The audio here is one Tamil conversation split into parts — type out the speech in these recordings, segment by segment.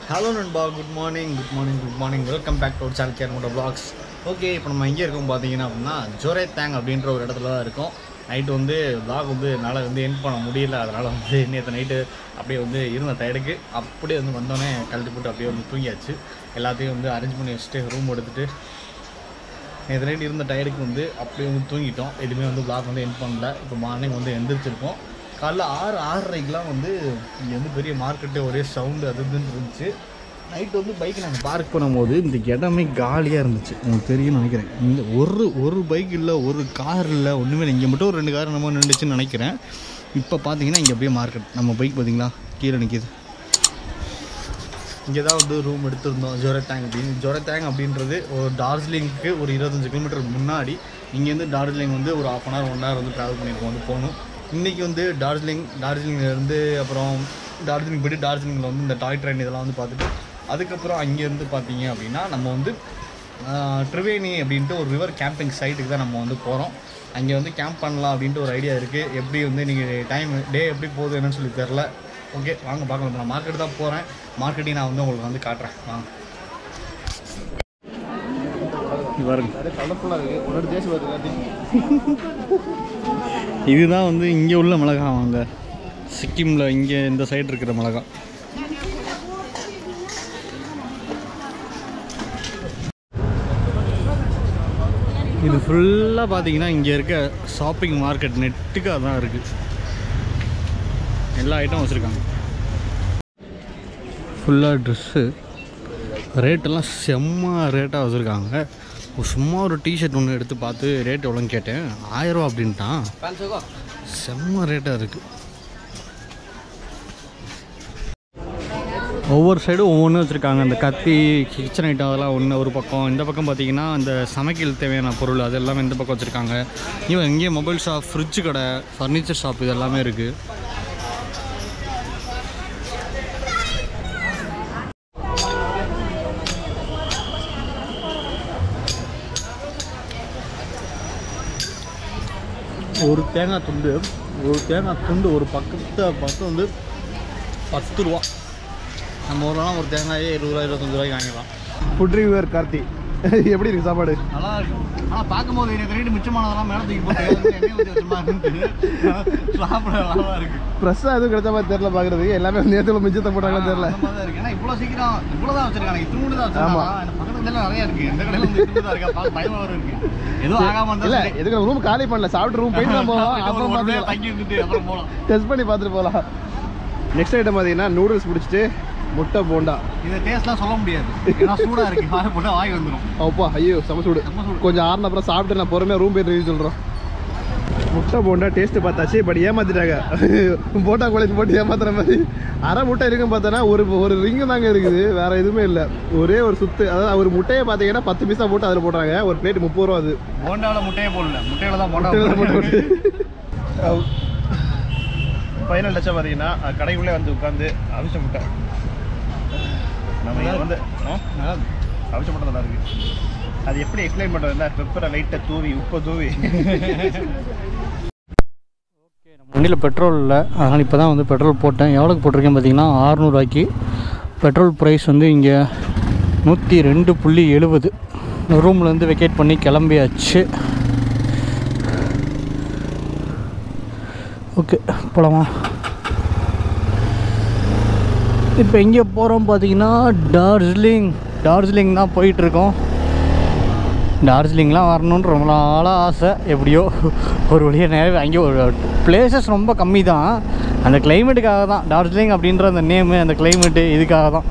ஹலோ நண்பா good morning good morning good morning welcome back to channel கேரமோட பிளாக்ஸ் ஓகே இப்போ நம்ம எங்கே இருக்கோம் பார்த்தீங்கன்னா அப்படின்னா ஜோரே தேங் அப்படின்ற ஒரு இடத்துல தான் இருக்கோம் நைட்டு வந்து பிளாக் வந்து என்னால் வந்து என் பண்ண முடியல அதனால் வந்து நேற்று நைட்டு அப்படியே வந்து இருந்த டயர்டுக்கு அப்படியே வந்து வந்தோடனே கழட்டி போட்டு அப்படியே வந்து தூங்கியாச்சு எல்லாத்தையும் வந்து அரேஞ்ச் பண்ணி வச்சுட்டு ரூம் எடுத்துகிட்டு நேற்று நைட் இருந்த டயர்டுக்கு வந்து அப்படியே வந்து தூங்கிட்டோம் எதுவுமே வந்து பிளாக் வந்து என் பண்ணல இப்போ மார்னிங் வந்து எந்திரிச்சிருக்கோம் காலைல ஆறு ஆறரைக்கெலாம் வந்து இங்கே வந்து பெரிய மார்க்கெட்டு ஒரே சவுண்டு அது இதுன்னு இருந்துச்சு நைட் வந்து பைக் நாங்கள் பார்க் பண்ணும்போது இந்த இடமே காலியாக இருந்துச்சு உங்களுக்கு தெரியும்னு நினைக்கிறேன் இந்த ஒரு ஒரு பைக் இல்லை ஒரு கார் இல்லை ஒன்றுமே இல்லை இங்கே மட்டும் ஒரு ரெண்டு கார் நம்ம நின்றுச்சுன்னு நினைக்கிறேன் இப்போ பார்த்தீங்கன்னா இங்கே அப்படியே மார்க்கெட் நம்ம பைக் பார்த்தீங்களா கீழே நிற்கிது இங்கே தான் வந்து ரூம் எடுத்திருந்தோம் ஜொரத்தாங் அப்படின்னு ஜொரத்தாங் அப்படின்றது ஒரு டார்ஜிலிங்க்கு ஒரு இருபத்தஞ்சு கிலோமீட்டர் முன்னாடி இங்கேருந்து டார்ஜிலிங் வந்து ஒரு half an hour one hour வந்து ட்ராவல் பண்ணியிருக்கோம் வந்து போகணும் இன்றைக்கி வந்து டார்ஜிலிங் டார்ஜிலிங்லேருந்து அப்புறம் டார்ஜிலிங் போய்ட்டு டார்ஜிலிங்கில் வந்து இந்த டாய் ட்ரெயின் இதெல்லாம் வந்து பார்த்துட்டு அதுக்கப்புறம் அங்கேருந்து பார்த்தீங்க அப்படின்னா நம்ம வந்து ஆஹ், ட்ரிவேணி அப்படின்ட்டு ஒரு ரிவர் கேம்பிங் சைட்டுக்கு தான் நம்ம வந்து போகிறோம் அங்கே வந்து கேம்ப் பண்ணலாம் அப்படின்ட்டு ஒரு ஐடியா இருக்குது எப்படி வந்து நீங்கள் டைம் டே எப்படி போகுது என்னன்னு சொல்லி தெரில ஓகே வாங்க பார்க்கலாம் இப்ப நான் மார்க்கெட் தான் போகிறேன் மார்க்கெட்டையும் நான் வந்து உங்களுக்கு வந்து காட்டுறேன் வாங்க பாருங்க கலர்ஃபுல்லாக இருக்குது ஒரு தேசம் வருது இதுதான் வந்து இங்கே உள்ள மிளகா வாங்க சிக்கிமில் இங்கே இந்த சைடு இருக்கிற மிளகா இது ஃபுல்லாக பார்த்தீங்கன்னா இங்கே இருக்க ஷாப்பிங் மார்க்கெட் நெட்டுக்காக தான் இருக்குது எல்லா ஐட்டம் வச்சுருக்காங்க ஃபுல்லாக ட்ரெஸ்ஸு ரேட்டெல்லாம் செம்ம ரேட்டாக வச்சுருக்காங்க சும்மா ஒரு டிஷர்ட் ஒன்று எடுத்து பார்த்து ரேட் எவ்வளோன்னு கேட்டேன் ஆயிரரூவா அப்படின்ட்டான் செம்ம ரேட்டாக இருக்குது ஒவ்வொரு சைடும் ஒவ்வொன்றும் வச்சுருக்காங்க இந்த கத்தி கிச்சன் ஐட்டம் அதெல்லாம் ஒன்று ஒரு பக்கம் இந்த பக்கம் பார்த்தீங்கன்னா இந்த சமைக்கல் தேவையான பொருள் அது எல்லாமே இந்த பக்கம் வச்சுருக்காங்க இவன் இங்கேயே மொபைல் ஷாப் ஃப்ரிட்ஜ் கடை ஃபர்னிச்சர் ஷாப் இது எல்லாமே இருக்குது ஒரு தேங்காய் துண்டு ஒரு தேங்காய் துண்டு ஒரு பக்கத்தை பக்கம் வந்து பத்து ரூபா நம்ம ஊர்லலாம் ஒரு தேங்காயே இருபது ரூபா இருபத்தஞ்சு ரூபாய்க்கு வாங்கிடலாம் ஃபுட் ரிவ்யூவர் கார்த்தி எப்படி இருக்கு சாப்பாடு நல்லா இருக்கும் ஆனால் பார்க்கும்போது எனக்கு ரேட்டு மிச்சமானதெல்லாம் மேலே தூக்கி போட்டு எண்ணெய் ஊற்றி வச்சுருமான்னு சாப்பிட நல்லா இருக்கு ஃப்ரெஷ்ஷாக எதுவும் கிடைச்ச மாதிரி தெரில பார்க்குறதுக்கு எல்லாமே நேரத்தில் மிச்சத்தை போட்டாங்களா தெரில அந்த மாதிரி தான் இருக்கு ஏன்னா இவ்வளோ சீக்கிரம் இவ்வளோ தான் வச்சிருக்காங்க இத்தூண்டு தான் வச்சிருக்காங்க எனக்கு பக்கத்துல எல்லாம் நிறைய இருக்கு இந்த கடையில் வந்து இத்தூண்டு தான் இருக்கா பார்க்க பயமா வரும் இருக்கு எதுவும் ஆகாம இருந்தா இல்லை சரி. எதுக்கு ரூம் காலி பண்ணல சாப்பிட்டு ரூம் போயிட்டு தான் போகலாம் ஒரு அப்புறம் ஒரு நாள் பார்த்துக்கலாம் தங்கி இருந்துட்டு அப்புறம் போகலாம் டெஸ்ட் பண்ணி பார்த்துட்டு போகலாம் நெக்ஸ்ட் ஐட்டம் பார்த்தீங்கன்னா நூடுல்ஸ் பிடிச்சிட்டு முட்டை போண்டா இந்த டேஸ்ட்லாம் சொல்ல முடியாது ஏன்னா சூடா இருக்கு வாய் போட்டா வாய் வந்துடும் அப்பா ஐயோ செம சூடு செம்ம சூடு. கொஞ்சம் ஆறுன அப்புறம் சாப்பிட்டு நான் பொறுமையாக ரூம் போய் ரிவ்யூ சொல்கிறோம் முட்டை போண்டா டேஸ்ட்டு பார்த்தாச்சு பட் ஏமாத்திட்டாங்க போட்டா குழந்தை போட்டு ஏமாத்துற மாதிரி அரை முட்டை இருக்குன்னு பார்த்தோன்னா ஒரு ஒரு ரிங்கு தாங்க இருக்குது வேற எதுவுமே இல்லை ஒரே ஒரு சுத்து அதாவது ஒரு முட்டையை பார்த்தீங்கன்னா பத்து பீஸா போட்டு அதில் போடுறாங்க ஒரு பிளேட் முப்பது ரூபா அது போண்டாவில் முட்டையே போடல முட்டையில தான் போண்டா முட்டையில தான் போட்டு போட்டு ஃபைனல் டச்சை பார்த்தீங்கன்னா கடைக்குள்ளே வந்து உட்காந்து அவிச்ச முட்டை நம்ம இங்கே வந்து ஆ? அவிச்ச முட்டை நல்லா இருக்கு அது எப்படி எக்ஸ்பிளைன் பண்ணுறதுன்னா பெப்பரை லைட்டாக தூவி உப்பை தூவி வண்டியில் பெட்ரோல் இல்லை அதனால் இப்போ தான் வந்து பெட்ரோல் போட்டேன் எவ்வளோக்கு போட்டிருக்கேன் பார்த்தீங்கன்னா ஆறுநூறுவாய்க்கு பெட்ரோல் ப்ரைஸ் வந்து இங்கே நூற்றி ரெண்டு புள்ளி எழுபது ரூம்லேருந்து வெக்கேட் பண்ணி கிளம்பியாச்சு ஓகே போகலாமா இப்போ எங்கே போகிறோம் பார்த்தீங்கன்னா டார்ஜிலிங் டார்ஜிலிங் தான் போயிட்டுருக்கோம் டார்ஜிலிங்லாம் வரணுன்னு ரொம்ப நாளாக ஆசை எப்படியோ ஒரு வழியாக நேரம் அங்கே ஒரு பிளேசஸ் ரொம்ப கம்மி தான் அந்த கிளைமேட்டுக்காக தான் டார்ஜிலிங் அப்படின்ற அந்த நேமு அந்த கிளைமேட்டு இதுக்காக தான்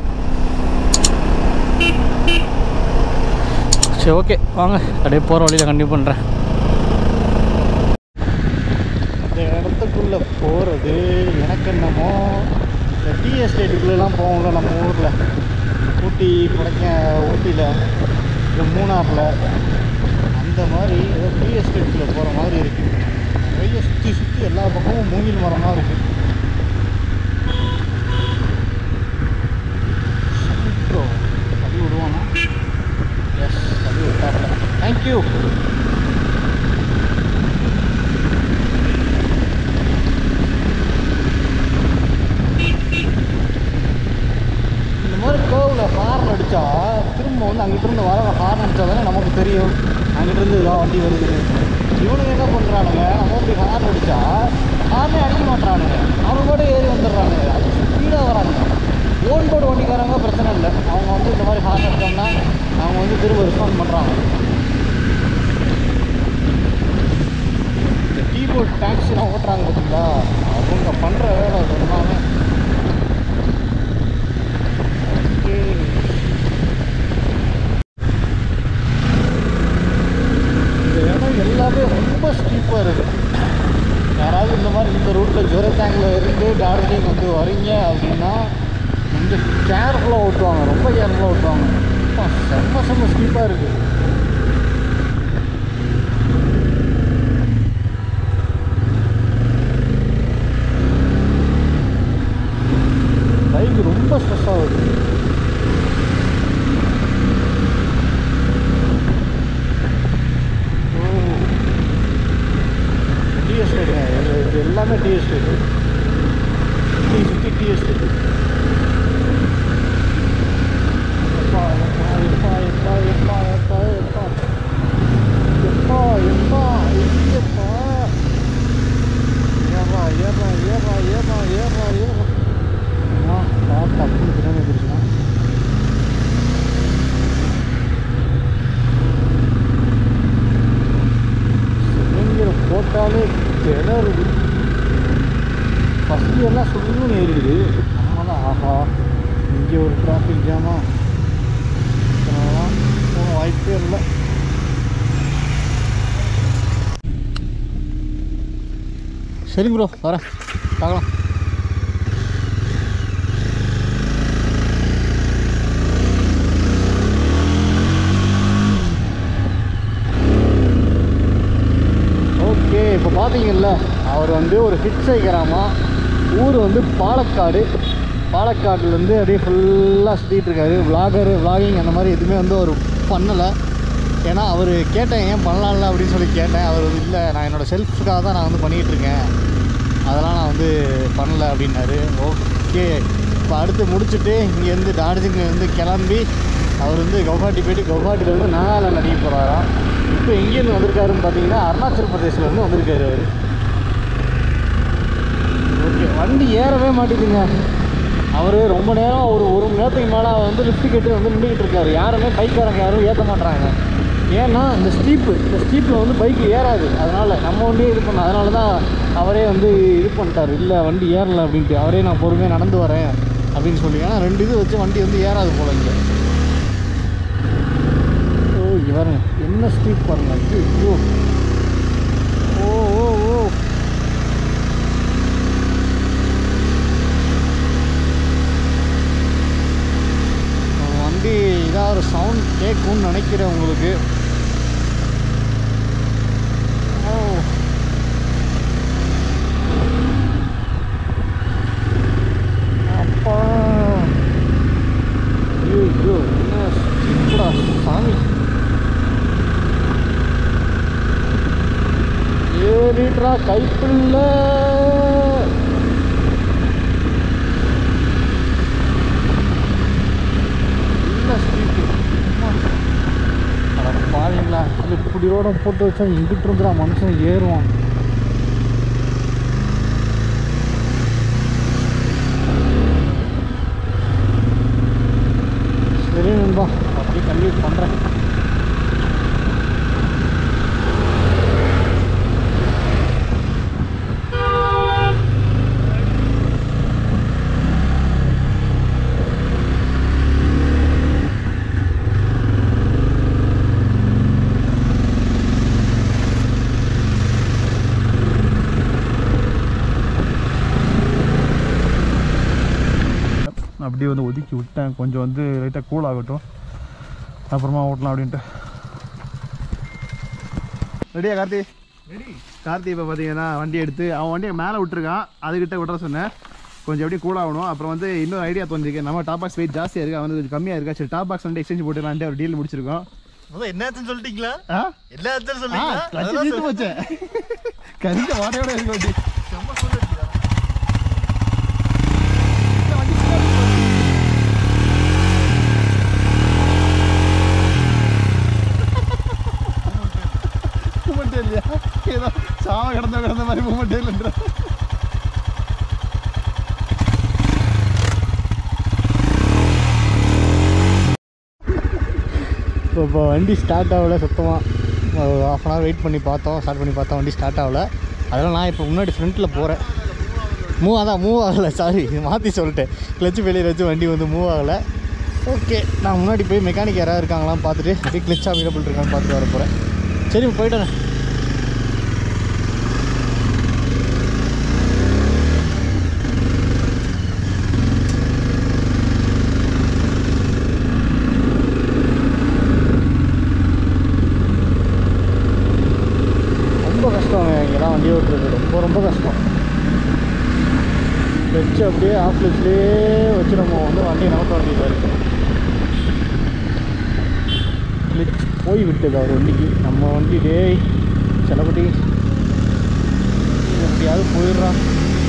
சரி ஓகே வாங்க அப்படியே போகிற வழியில் கண்டிப்பாக பண்ணுறேன் இந்த இடத்துக்குள்ளே போகிறது எனக்கு என்னமோ இந்த டீ எஸ்டேட்டுக்குள்ளெல்லாம் போவோம்ல நம்ம ஊரில் ஊட்டி கொடைக்க ஊட்டியில் இந்த மூணாரில் அந்த மாதிரி ஏதோ டீ எஸ்டேட்டில் போகிற மாதிரி இருக்குது நிறைய சுற்றி சுற்றி எல்லா பக்கமும் மூங்கில் மரமாக இருக்குது அப்படி விடுவானா எஸ் அப்படி விட்டாப்ல தேங்க்யூ மாதிரி கேர்வில் ஹார்ன் அடித்தா திரும்ப வந்து அங்கிட்ட இருந்து வர ஹார்ன் அடித்தா தானே நமக்கு தெரியும் அங்கிட்ட இருந்து இதோ வண்டி வருது இவனுங்க என்ன பண்ணுறானுங்க நம்ம இப்படி ஹார்ன் அடித்தா ஹார்னே அடிக்க மாட்டானுங்க அவங்க கூட ஏறி வந்துடுறானுங்க அது ஸ்பீடாக வரானுங்க ஓன் போர்டு வண்டிக்காரங்க பிரச்சனை இல்லை அவங்க வந்து இந்த மாதிரி ஹார்ன் அடித்தோம்னா அவங்க வந்து திரும்ப ரெஸ்பாண்ட் பண்ணுறாங்க இந்த கீபோர்ட் டாக்ஸிலாம் ஓட்டுறாங்க பார்த்தீங்களா அவங்க பண்ணுற வேலை அது எல்லாமே ஓகே இந்த இடம் எல்லாமே ரொம்ப ஸ்டீப்பாக இருக்குது யாராவது இந்த மாதிரி இந்த ரூட்டில் ஜொரத்தாங்கில் இருந்து டார்ஜிலிங் வந்து வரீங்க அப்படின்னா கொஞ்சம் கேர்ஃபுல்லாக ஓட்டுவாங்க ரொம்ப கேர்ஃபுல்லாக ஓட்டுவாங்க அப்பா, செம்ம செம்ம ஸ்டீப்பாக இருக்குது பைக் ரொம்ப ஸ்ட்ரெஸ் ஆகுது டீ எஸ்டேட்டுங்க இது இது எல்லாமே டீ எஸ்டேட்டு டீ சுற்றி டீ எஸ்டேட்டு எப்பா எப்பா எப்பா எப்பா எப்பா எப்பா எப்பா எப்பா எப்பா ஐயப்பா ஏறா ஏறா ஏறா ஏறா ஏறா ஏறா ஆ பார்த்து அப்படின்னு பின்னாடி வந்துருச்சுன்னா சிலிண்டர் போட்டாலே திணறுது ஃபஸ்ட்டு எல்லாம் சுடுன்னு ஏறிடுது நம்ம தான் ஆஹா இங்கே ஒரு டிராஃபிக் ஜாமா இதனாலலாம் போக வாய்ப்பே இல்லை சரி ப்ரோ வரேன் பார்க்கலாம் ஓகே இப்போ பார்த்தீங்கல்ல அவர் வந்து ஒரு ஹிட்ஸை கிராமம் ஊர் வந்து பாலக்காடு பாலக்காடுலேருந்து அப்படியே ஃபுல்லாக சுற்றிட்டு இருக்காரு விளாகரு விளாகிங் அந்த மாதிரி எதுவுமே வந்து அவர் பண்ணலை ஏன்னா அவர் கேட்டேன் ஏன் பண்ணலாம்ல அப்படின்னு சொல்லி கேட்டேன் அவர் வந்து இல்லை நான் என்னோடய செல்ஃபுக்காக தான் நான் வந்து பண்ணிகிட்டு இருக்கேன் அதெல்லாம் நான் வந்து பண்ணல அப்படின்னாரு ஓகே இப்போ அடுத்து முடிச்சுட்டு இங்கேருந்து டார்ஜிலிங்லேருந்து கிளம்பி அவர் வந்து கவுஹாட்டி போயிட்டு கவுஹாட்டியில் வந்து நாகாலாந்து அடிக்க போகிறாராம் இப்போ எங்கேருந்து வந்திருக்காருன்னு பார்த்தீங்கன்னா அருணாச்சல் பிரதேஷ்லேருந்து வந்திருக்காரு அவர் ஓகே வண்டி ஏறவே மாட்டேங்குதுங்க அவர் ரொம்ப நேரம் ஒரு ஒரு மணி நேரத்துக்கு மேலே வந்து லிஃப்ட் கேட்டு வந்து நின்றுக்கிட்டு இருக்காரு யாருமே பைக்காரங்க யாரும் ஏற்ற மாட்றாங்க ஏன்னா இந்த ஸ்டீப்பு இந்த ஸ்டீப்பில் வந்து பைக் ஏறாது அதனால் நம்ம வண்டியே இது பண்ண அதனால தான் அவரே வந்து இது பண்ணிட்டார் இல்லை வண்டி ஏறலை அப்படின்ட்டு அவரே நான் பொறுமையாக நடந்து வரேன் அப்படின்னு சொல்லி ஏன்னா ரெண்டு இது வச்சு வண்டி வந்து ஏறாது போல இங்கே ஓ இங்கே பாருங்க என்ன ஸ்டீப் பாருங்க ஐயோ ஓ ஓ ஓ வண்டி இதாக ஒரு சவுண்ட் கேட்கும்னு நினைக்கிறேன் உங்களுக்கு ஓ அப்பா ஐயோ ஐயோ என்ன ஸ்டீப்பா சாமி ஏறிட்ரா கைப்பில்ல என்ன ஸ்ட்ரீட்டு அட பாருங்களா அது இப்படி ரோட போட்டு வச்சா எங்கிட்டு இருந்துடா மனுஷன் ஏறுவான் சரி நண்பா அப்படியே கன்வியூட் பண்ணுறேன் அப்படியே வந்து ஒதுக்கி விட்டேன் கொஞ்சம் வந்து லைட்டாக கூல் ஆகட்டும் அப்புறமா ஓட்டலாம் அப்படின்ட்டு ரெடியா கார்த்தி ரெடி கார்த்தி இப்போ பார்த்தீங்கன்னா வண்டி எடுத்து அவன் வண்டியை மேலே விட்டுருக்கான் அதுக்கிட்ட விட்ற சொன்னேன் கொஞ்சம் அப்படியே கூல் ஆகணும் அப்புறம் வந்து இன்னொரு ஐடியா தோணுச்சு நம்ம டாப் பாக்ஸ் வெயிட் ஜாஸ்தியாக இருக்கு அவன் வந்து கொஞ்சம் கம்மியாக இருக்கா சரி டாப் பாக்ஸ் வந்து எக்ஸ்சேஞ்ச் போட்டுலான்ட்டு ஒரு டீல் முடிச்சிருக்கோம் முதல்ல என்னச்சுன்னு சொல்லிட்டீங்களா ஆ எல்லாத்தையும் ஆ சொல்லிட்டீங்களா கிளச்சு அதெல்லாம் தீர்த்து போச்சேன் கரிஞ்ச வாடையோட இருக்கு வண்டி செம்ம சொல்லிட்டீங்களா ஸோ இப்போ வண்டி ஸ்டார்ட் ஆகலை சுத்தமாக ஹாஃப் அன் ஹவர் வெயிட் பண்ணி பார்த்தோம் ஸ்டார்ட் பண்ணி பார்த்தோம் வண்டி ஸ்டார்ட் ஆகலை அதெல்லாம் நான் இப்போ முன்னாடி ஃப்ரண்ட்டில் போகிறேன் மூவ் அதான் மூவ் ஆகலை சாரி மாற்றி சொல்லிட்டேன் கிளச்சு வெளியில் வச்சு வண்டி வந்து மூவ் ஆகலை ஓகே நான் முன்னாடி போய் மெக்கானிக் யாராவது இருக்காங்களான்னு பார்த்துட்டு அப்படியே கிளச் அவைலபிள் இருக்கான்னு பார்த்துட்டு வர போகிறேன் சரி போயிட்டேன் ரொம்ப கஷ்டம் இங்கெல்லாம் வண்டி ஓட்டுறது ரொம்ப ரொம்ப கஷ்டம் வச்சு அப்படியே ஆஃப் லிஸ்ட்லேயே வச்சு நம்ம வந்து வண்டியை நோக்க வேண்டியதாக இருக்கும் கிளிச் போய் விட்டது அவர் வண்டிக்கு நம்ம வண்டி டேய் செலப்படி எப்படியாவது போயிடுறான்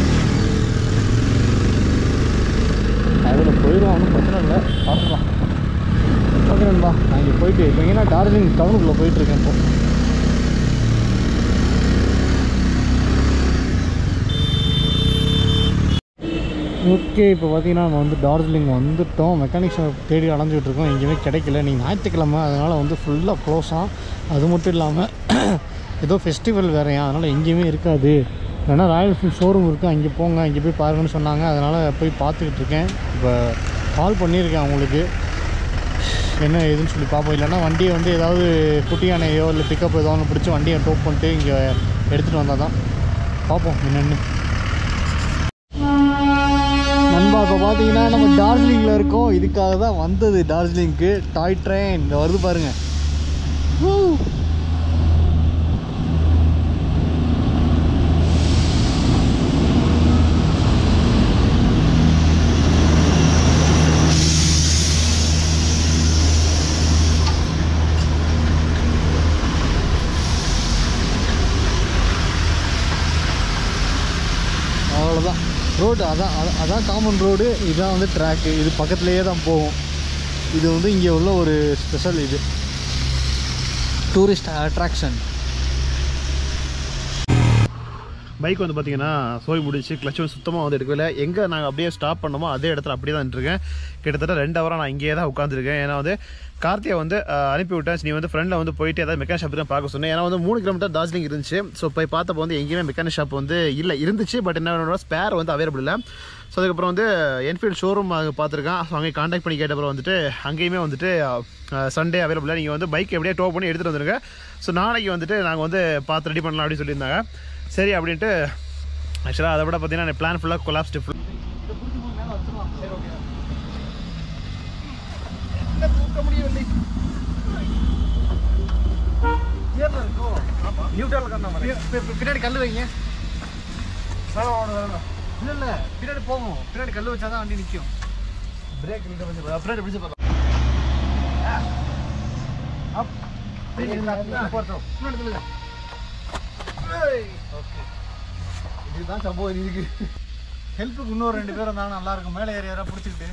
அதில் போயிடும் ஒன்றும் பிரச்சனை இல்லை பார்த்துக்கலாம் ஓகே நண்பா நான் இங்கே போயிட்டு இப்போ எங்கன்னா டார்ஜிலிங் டவுனுக்குள்ளே போயிட்டுருக்கேன் இப்போ ஓகே இப்போ பார்த்தீங்கன்னா நம்ம வந்து டார்ஜிலிங் வந்துட்டோம் மெக்கானிக் ஷாப் தேடி அலைஞ்சிட்டு இருக்கோம் எங்கேயுமே கிடைக்கல நீங்கள் ஞாயிற்றுக்கிழமை அதனால் வந்து ஃபுல்லாக க்ளோஸாக அது மட்டும் இல்லாமல் ஏதோ ஃபெஸ்டிவல் வேறையா அதனால் எங்கேயுமே இருக்காது இல்லைன்னா ராயல் என்ஃபீல்ட் ஷோரூம் இருக்குது அங்கே போங்க அங்கே போய் பாருங்கன்னு சொன்னாங்க அதனால் போய் பார்த்துக்கிட்டு இருக்கேன் இப்போ கால் பண்ணியிருக்கேன் அவங்களுக்கு என்ன ஏதுன்னு சொல்லி பார்ப்போம் இல்லைன்னா வண்டியை வந்து ஏதாவது குட்டி யானையோ இல்லை பிக்கப் ஏதோ ஒன்று பிடிச்சி வண்டியை டோப் பண்ணிட்டு இங்கே எடுத்துகிட்டு வந்தால் தான் பார்ப்போம் என்னென்னு நண்பா இப்போ பார்த்தீங்கன்னா நம்ம டார்ஜிலிங்கில் இருக்கோம் இதுக்காக தான் வந்தது டார்ஜிலிங்க்கு டாய் ட்ரெயின் இந்த வருது பாருங்க Woo! அவ்வளோதான் ரோடு அதான் அதான் அதான் காமன் ரோடு இதுதான் வந்து ட்ராக்கு இது பக்கத்துலேயே தான் போகும் இது வந்து இங்கே உள்ள ஒரு ஸ்பெஷல் இது டூரிஸ்ட் அட்ராக்ஷன் பைக் வந்து பார்த்தீங்கன்னா சோய் முடிச்சு கிளச் வந்து சுத்தமாக வந்து எடுக்கல எங்கே நாங்கள் அப்படியே ஸ்டாப் பண்ணோமோ அதே இடத்துல அப்படியே தான் இருக்கேன் கிட்டத்தட்ட ரெண்டு ஹவராக நான் இங்கேயே தான் உட்காந்துருக்கேன் ஏன்னா வந்து கார்த்தியை வந்து அஹ், அனுப்பி விட்டேன் நீ வந்து ஃப்ரெண்டில் வந்து போயிட்டு ஏதாவது மெக்கானிக் ஷாப் தான் பார்க்க சொன்னேன் ஏன்னா வந்து மூணு கிலோமீட்டர் டார்ஜிலிங் இருந்துச்சு ஸோ போய் பார்த்தப்போ வந்து எங்கேயுமே மெக்கானிக் ஷாப் வந்து இல்லை இருந்துச்சு பட் என்ன ஸ்பேர் வந்து அவைலபிள் இல்லை ஸோ அதுக்கப்புறம் வந்து என்ஃபீல்ட் ஷோரூம் பார்த்துருக்கேன் ஸோ அங்கே காண்டாக்ட் பண்ணி கேட்டப்பறம் வந்துட்டு அங்கேயுமே வந்துட்டு சண்டே அவைலபிள் நீங்கள் வந்து பைக் எப்படியே டோ பண்ணி எடுத்துகிட்டு வந்துருங்க ஸோ நாளைக்கு வந்துட்டு நாங்கள் வந்து பார்த்து ரெடி பண்ணலாம் அப்படின்னு சொல்லியிருந்தாங்க சரி அப்படின்ட்டு ஆக்சுவலாக அதை விட பார்த்தீங்கன்னா பிளான் ஃபுல்லாக கொலாப்ஸ்டு ஃபுல் பின்னாடி கல் வைங்க இல்லை இல்லை பின்னாடி போகும் பின்னாடி கல் வச்சா தான் வண்டி நிற்கும் பிரேக் பின்னாடி பிடிச்சு பார்க்கலாம் அப் பின்னாடி தள்ளுங்க ஓகே இதுதான் சம்பவம் இதுக்கு ஹெல்ப்புக்கு இன்னொரு ரெண்டு பேரும் இருந்தாலும் நல்லா இருக்கும் மேலே ஏறி யாராவது பிடிச்சிக்கிட்டு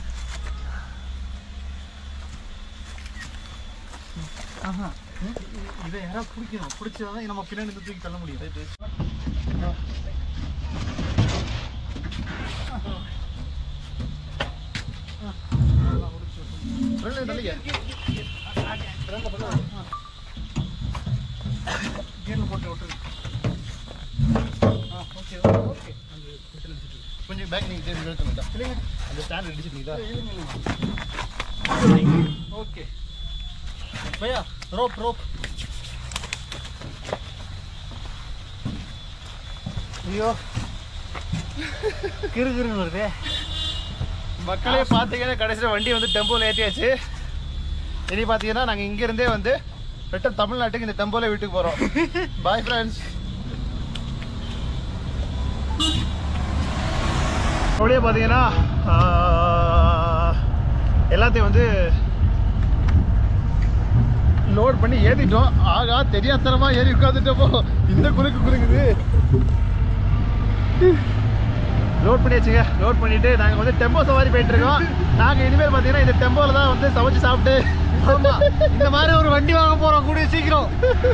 ஆஹா ம், இதை யாராவது பிடிக்கணும் பிடிச்சதான் நம்ம பின்னாடி இருந்து தூக்கி தள்ள முடியும் ஃப்ரெண்ட்ல தள்ளிக்க ஃப்ரெண்ட்ல பண்ண கேட்டில் போட்டு விட்டுருங்க ஆ ஓகே ஓகே அந்த குட்டில் வச்சுட்டு கொஞ்சம் பேக் நீங்கள் தேடி இழுத்துட்டா இல்லைங்க அந்த ஸ்டாண்ட் அடிச்சிட்டீங்களா ஓகே பையா ரோப் ரோப் ஐயோ கிரு கிருன்னு வருதே மக்களே பார்த்தீங்கன்னா கடைசியில் வண்டி வந்து டெம்போவில் ஏற்றியாச்சு இனி பார்த்தீங்கன்னா நாங்கள் இங்கேருந்தே வந்து ரிட்டன் தமிழ்நாட்டுக்கு இந்த டெம்போவில் வீட்டுக்கு போகிறோம் பாய் ஃப்ரெண்ட்ஸ் அப்படியே பார்த்தீங்கன்னா ஆஹ், எல்லாத்தையும் வந்து லோட் பண்ணி ஏற்றிட்டோம் ஆகா தெரியாதனமா ஏறி உட்காந்துட்டப்போ இந்த குலுக்கு குலுக்குது லோட் பண்ணியாச்சுங்க லோட் பண்ணிட்டு நாங்கள் வந்து டெம்போ சவாரி போயிட்டு இருக்கோம் நாங்கள் இனிமேல் பார்த்தீங்கன்னா இந்த டெம்போவில் தான் வந்து சமைச்சு சாப்பிட்டு ஆமா இந்த மாதிரி ஒரு வண்டி வாங்க போறோம் கூடிய சீக்கிரம்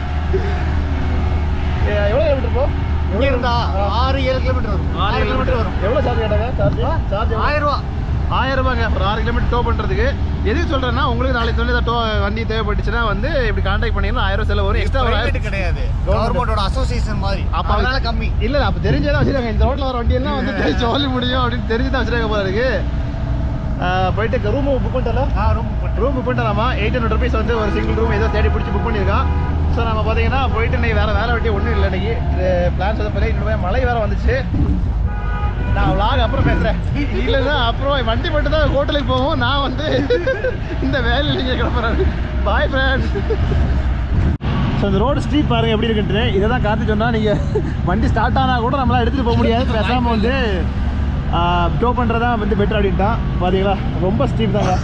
ஏ, எவ்வளோ கிலோமீட்டர் போ இங்க இருந்தா ஆறு ஏழு கிலோமீட்டர் வரும் ஆறு கிலோமீட்டர் வரும் எவ்வளோ சார்ஜ் கேட்டாங்க சார்ஜ் சார்ஜ் ஆயிரம் ரூபா ஆயிரம் ரூபாங்க ஒரு ஆறு கிலோமீட்டர் டோ பண்ணுறதுக்கு எதுக்கு சொல்கிறேன்னா உங்களுக்கு நாளைக்கு சொல்லி டோ வண்டி தேவைப்பட்டுச்சுன்னா வந்து இப்படி கான்டாக்ட் பண்ணிங்கன்னா ஆயிரம் செலவு வரும் எக்ஸ்ட்ரா ஒரு ஆயிரம் கிடையாது கவர்மெண்டோட அசோசியேஷன் மாதிரி அப்ப அப்ப அதனால கம்மி இல்ல இல்ல, அப்ப தெரிஞ்சே தான் வச்சிருக்காங்க இந்த ரோட்ல வர வண்டி எல்லாம் வந்து தெரிஞ்சு ஓலி முடியும் அப்படின்னு தெரிஞ்சு தான் வச்சிருக்காங்க போல இருக்கு ஆஹ் போயிட்டு ரூம் புக் பண்ணிட்டால ஆ ரொம்ப ரூம் புக் பண்ணிட்டாலாமா எயிட் ஹண்ட்ரட் ருபீஸ் வந்து ஒரு சிங்கிள் ரூம் ஏதோ தேடி பிடிச்சி புக் பண்ணியிருக்கான் ஸோ நம்ம பார்த்தீங்கன்னா போயிட்டு இன்னைக்கு வேற வேலை வெட்டி ஒன்றும் இல்லை இன்னைக்கு இது பிளான் சொன்ன பிள்ளை இன்னும் மழை வேற வந்துச்சு நான் vlog அப்புறம் பேசுறேன் இல்லைன்னா அப்புறம் வண்டி மட்டும் தான் ஹோட்டலுக்கு போவோம் நான் வந்து இந்த வேலையில் நீங்கள் கிளம்புறேன் பாய் ஃப்ரெண்ட் ஸோ இந்த ரோடு ஸ்ட்ரீட் பாருங்க எப்படி இருக்குன்ட்டு இதை தான் கார்த்தி சொன்னா நீங்கள் வண்டி ஸ்டார்ட் ஆனால் கூட நம்மளால் எடுத்துகிட்டு போக முடியாது பேசாமல் வந்து டோ பண்ணுறதா வந்து பெட்டர் அப்படின்ட்டான் பார்த்தீங்களா ரொம்ப ஸ்ட்ரீட் தாங்க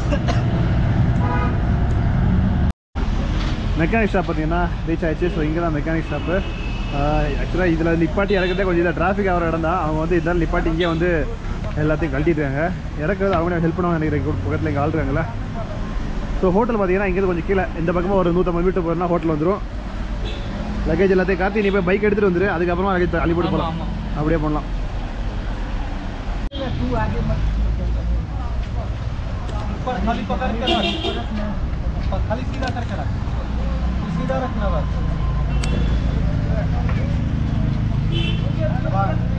மெக்கானிக் ஷாப் பார்த்தீங்கன்னா ரீச் ஆயிடுச்சு ஸோ இங்கே தான் மெக்கானிக் ஷாப்பு ஆக்சுவலாக இதில் நிப்பாட்டி இறக்கிறதே கொஞ்சம் இதில் டிராஃபிக் ஆகிற இடம் தான் அவங்க வந்து இதெல்லாம் நிப்பாட்டி இங்கே வந்து எல்லாத்தையும் கழட்டிட்டுருக்காங்க இறக்குறது அவங்க ஹெல்ப் பண்ணுவாங்க நினைக்கிறேன் பக்கத்தில் இங்கே ஆள் இருக்காங்களா ஸோ ஹோட்டல் பார்த்தீங்கன்னா இங்கேருந்து கொஞ்சம் கீழே இந்த பக்கமாக ஒரு நூற்றம்பது மீட்டர் போகிறனா ஹோட்டல் வந்துடும் லக்கேஜ் எல்லாத்தையும் காத்தி நீ போய் பைக் எடுத்துகிட்டு வந்துரு அதுக்கப்புறமா லக்கேஜ் அள்ளி போட்டு போகலாம் அப்படியே பண்ணலாம் खाली पकड़ के रख खाली सीधा करके रख सीधा रखना बस